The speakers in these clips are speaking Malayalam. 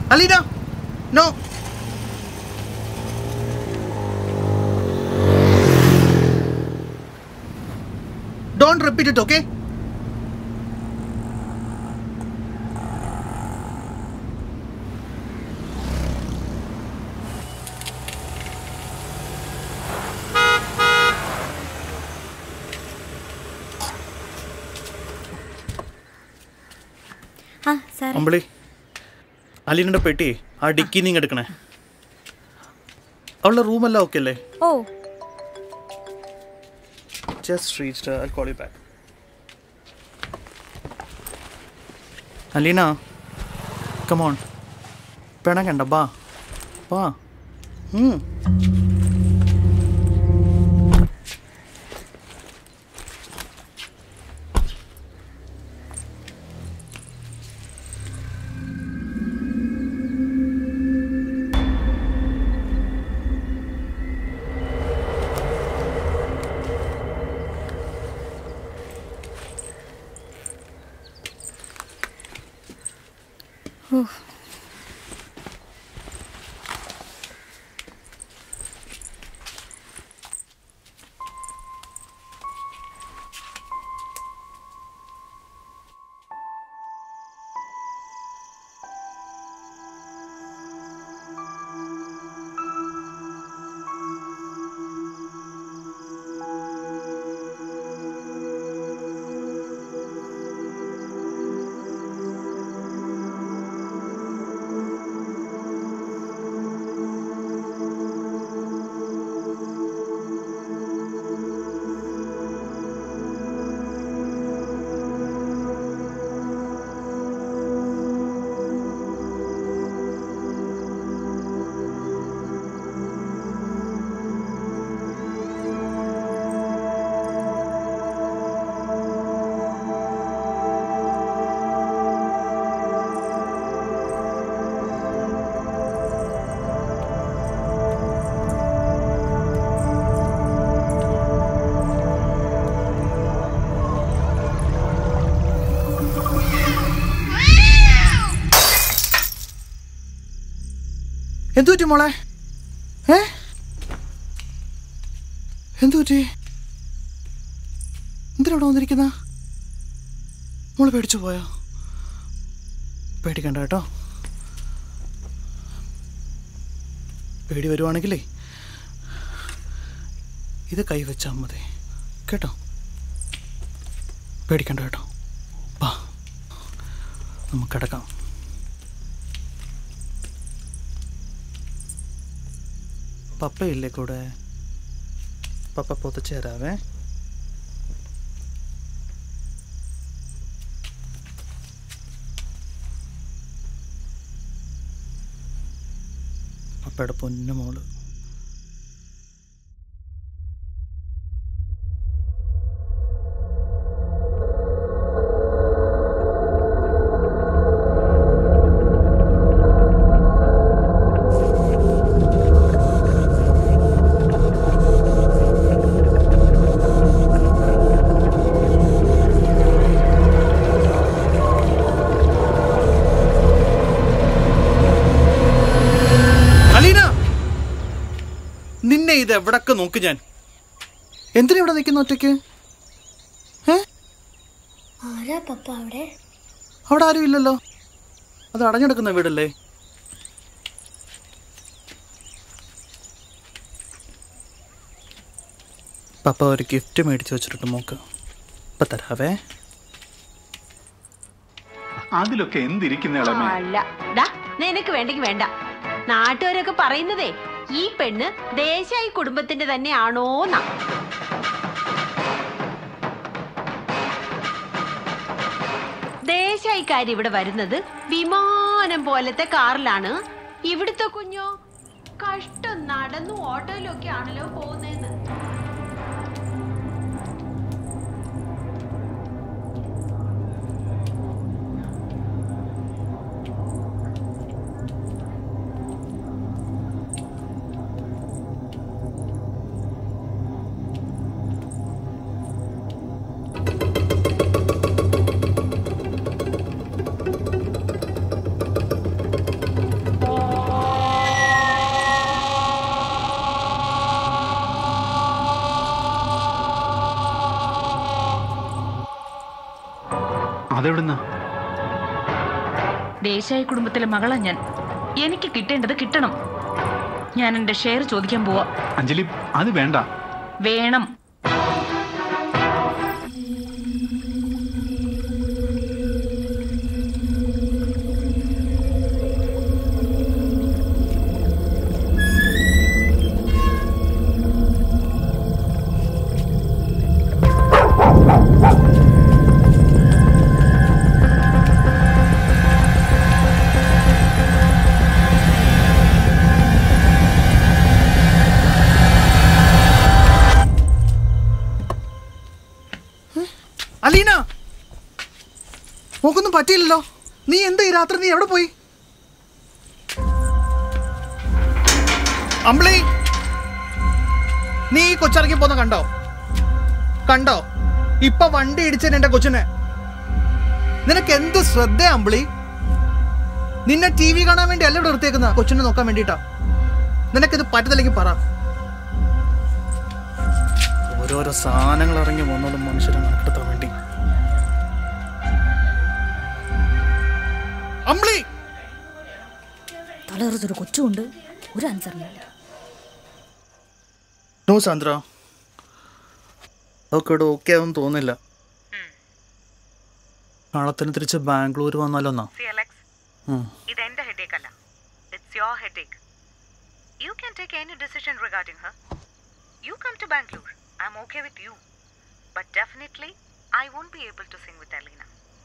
Aleena no don't repeat it okay ആ സാറേ അമ്പിളി അലീനയുടെ പെട്ടി ആ ഡിക്കി നീ എടുക്കണേ അവളുടെ റൂമെല്ലാം ഓക്കെ അല്ലേ oh just reached I call you back Alina come on പിണങ്ങണ്ട ബാ വാ ഉം. എന്തു പറ്റി മോളെ ഏ എന്തു പറ്റി എന്തിനവിടെ വന്നിരിക്കുന്ന മോള് പേടിച്ചു പോയോ പേടിക്കണ്ട കേട്ടോ പേടി വരുവാണെങ്കിലേ ഇത് കൈവച്ചാൽ മതി കേട്ടോ പേടിക്കണ്ട കേട്ടോ വാ നമുക്ക് കിടക്കാം പപ്പയില്ലേ കൂടെ പപ്പ പൊതച്ചു തരാവേ പപ്പയുടെ പൊന്നു മോള് അലീന നിന്നെ ഇത് എവിടൊക്കെ നോക്ക് ഞാൻ എന്തിനാ ഇവിടെ നിൽക്കുന്ന ഒറ്റയ്ക്ക് ഏ ആരാ പപ്പ അവിടെ അവിടെ ആരും ഇല്ലല്ലോ അത് അടഞ്ഞെടുക്കുന്ന വീടല്ലേ പപ്പ ഒരു ഗിഫ്റ്റ് മേടിച്ച് വെച്ചിട്ടുണ്ട് മോക്ക് ഇപ്പൊ തരാവേ അതിലൊക്കെ എന്തിരിക്കുന്ന ഇളമേ അല്ല ഡാ നിനക്ക് വേണ്ടെങ്കിൽ വേണ്ട നാട്ടുകാരൊക്കെ പറയുന്നതേ ഈ പെണ്ണ് ദേശായി കുടുംബത്തിന്റെ തന്നെ ആണോന്നാ ദേശായിക്കാർ ഇവിടെ വരുന്നത് വിമാനം പോലത്തെ കാറിലാണ് ഇവിടുത്തെ കുഞ്ഞോ കഷ്ടം നടന്നു ഓട്ടോയിലൊക്കെ ആണല്ലോ പോകുന്നതെന്ന് അതെവിടുന്ന ദേശായി കുടുംബത്തിലെ മകളാ ഞാൻ എനിക്ക് കിട്ടേണ്ടത് കിട്ടണം ഞാൻ എന്റെ ഷെയർ ചോദിക്കാൻ പോവാ അഞ്ജലി അത് വേണ്ട വേണം അലീന മോക്കൊന്നും പറ്റിയില്ലല്ലോ നീ എന്താ ഈ രാത്രി നീ എവിടെ പോയി അമ്പിളി നീ ഈ കൊച്ചിറങ്ങി പോന്ന കണ്ടോ കണ്ടോ ഇപ്പൊ വണ്ടി ഇടിച്ചൻ എന്റെ കൊച്ചിനെ നിനക്ക് എന്ത് ശ്രദ്ധ അമ്പിളി നിന്നെ ടി വി കാണാൻ വേണ്ടി അല്ല ഇവിടെ നിർത്തിയേക്കുന്ന കൊച്ചിനെ നോക്കാൻ വേണ്ടിട്ടാ നിനക്കിത് പറ്റത്തില്ലെങ്കിൽ പറ ഓരോരോ സാധനങ്ങൾ ഇറങ്ങി വന്നോളും മനുഷ്യരെ നടത്താൻ വേണ്ടി അമ്പിളി തലകറുത്തൊരു കൊച്ചുണ്ട് ഒരു ആൻസറില്ല നോ സാന്ദ്ര അതൊക്കെ ഇവിടെ ഓക്കെ ആവും തോന്നില്ല നാളെ തന്നെ തിരിച്ച് ബാംഗ്ലൂർ വന്നാലോ എന്നാ See, Alex, ഉം. ഇത് എന്റെ headache അല്ല it's your headache. You can take any decision regarding her. You come to Bangalore. I'm okay with you. But definitely, I won't be able to sing with Alina.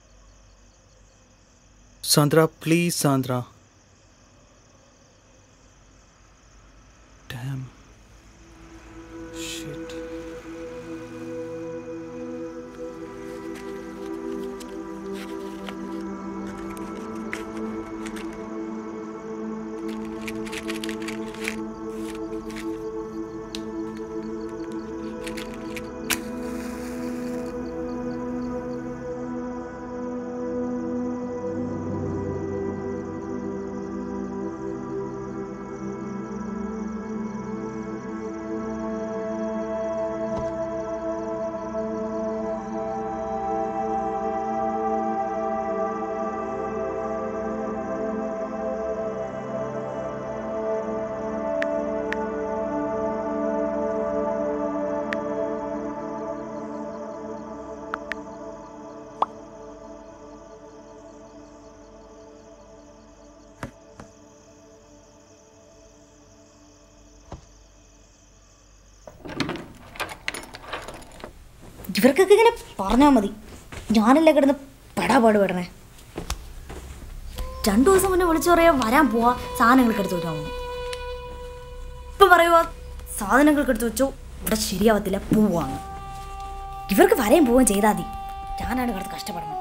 Sandra please Sandra Damn. Shit. ഇവർക്കൊക്കെ ഇങ്ങനെ പറഞ്ഞാൽ മതി ഞാനല്ലേ കിടന്ന് പെടാപാട് പെടണേ രണ്ടു ദിവസം മുന്നേ വിളിച്ചു പറയാ വരാൻ പോവാ സാധനങ്ങൾക്ക് എടുത്ത് വെക്കാൻ പോകും ഇപ്പൊ പറയുക സാധനങ്ങൾക്ക് എടുത്ത് വെച്ചോ ഇവിടെ ശരിയാവത്തില്ല പോവാണ് ഇവർക്ക് വരെയും പോവുകയും ചെയ്താൽ മതി ഞാനാണ് കിടന്ന് കഷ്ടപ്പെടുന്നത്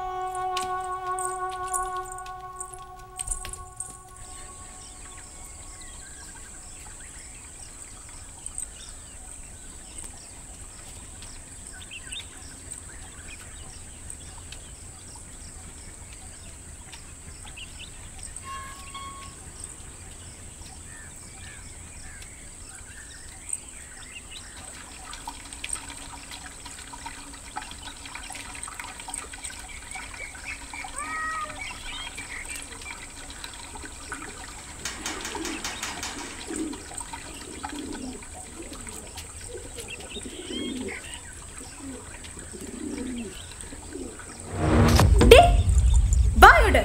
ഡേ, വാ ഇങ്ങോട്ട്.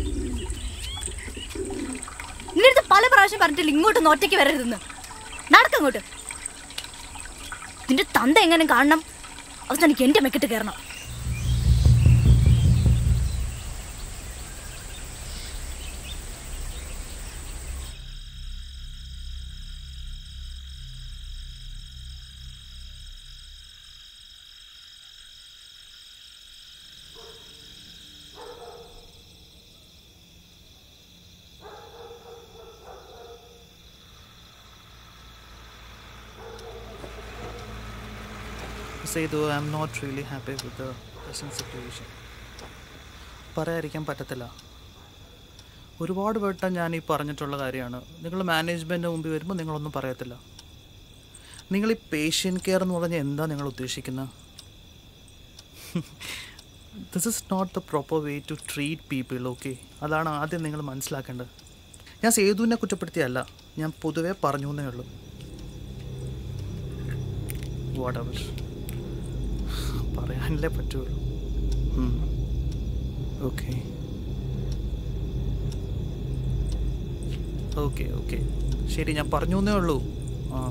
നിന്റെ അടുത്ത് പല പ്രാവശ്യം പറഞ്ഞിട്ടില്ല ഇങ്ങോട്ട് ഒറ്റയ്ക്ക് വരരുതെന്ന് നടക്കങ്ങോട്ട് നിന്റെ തന്ത എങ്ങനെ കാണണം അവസാനം എനിക്ക് എന്റെ മെക്കിട്ട് കയറണം Sethu I'm not really happy with the present situation പറയാതിരിക്കാൻ പറ്റത്തില്ല ഒരുപാട് വട്ടം ഞാൻ ഈ പറഞ്ഞിട്ടുള്ള കാര്യമാണ് നിങ്ങൾ മാനേജ്മെൻറ്റിന് മുമ്പിൽ വരുമ്പോൾ നിങ്ങളൊന്നും പറയത്തില്ല നിങ്ങൾ ഈ പേഷ്യൻ കെയർ എന്ന് പറഞ്ഞാൽ എന്താ നിങ്ങൾ ഉദ്ദേശിക്കുന്നത് this is not the proper way to treat people okay അതാണ് ആദ്യം നിങ്ങൾ മനസ്സിലാക്കേണ്ടത് ഞാൻ സേതുവിനെ കുറ്റപ്പെടുത്തിയല്ല ഞാൻ പൊതുവേ പറഞ്ഞു എന്നേ ഉള്ളൂ വാട്ട് അവർ പറയാനല്ലേ പറ്റുള്ളൂ ഓക്കെ ഓക്കെ ഓക്കെ ശരി ഞാൻ പറഞ്ഞു എന്നേ ഉള്ളൂ ആ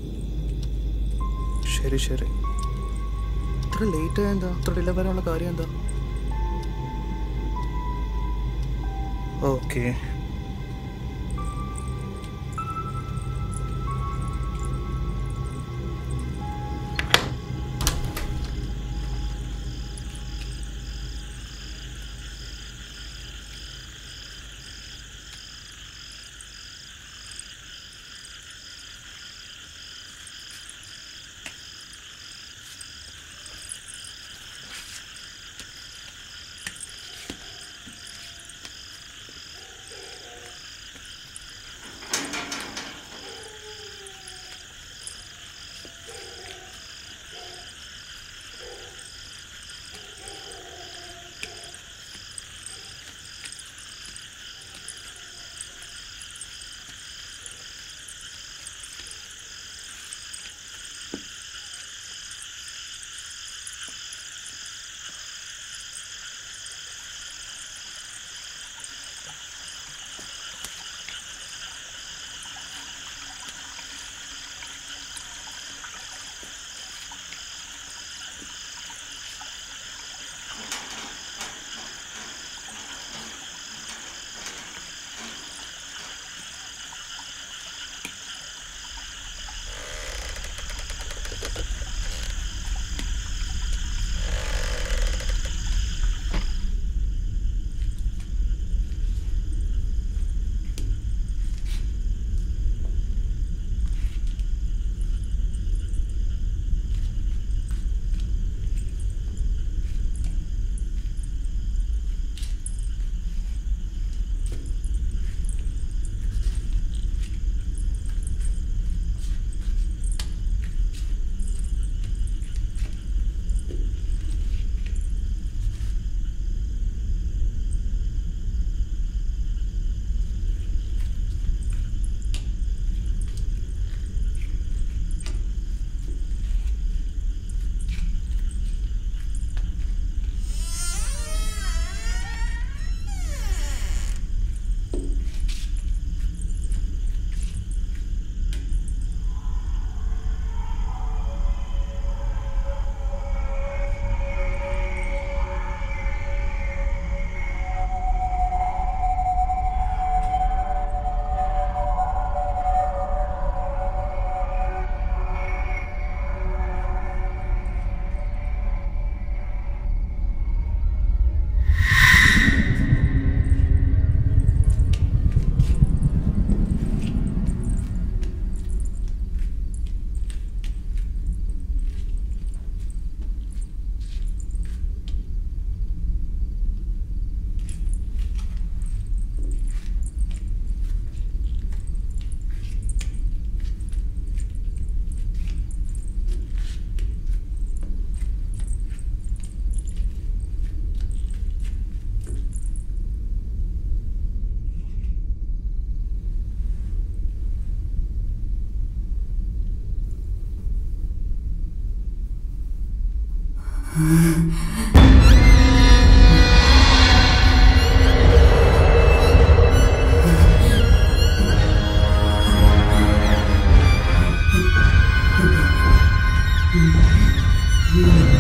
ശരി ശരി ഇത്ര ലേറ്റ് എന്താ ഇത്ര ഡിലേ വരാനുള്ള കാര്യം എന്താ ഓക്കെ Mm-hmm.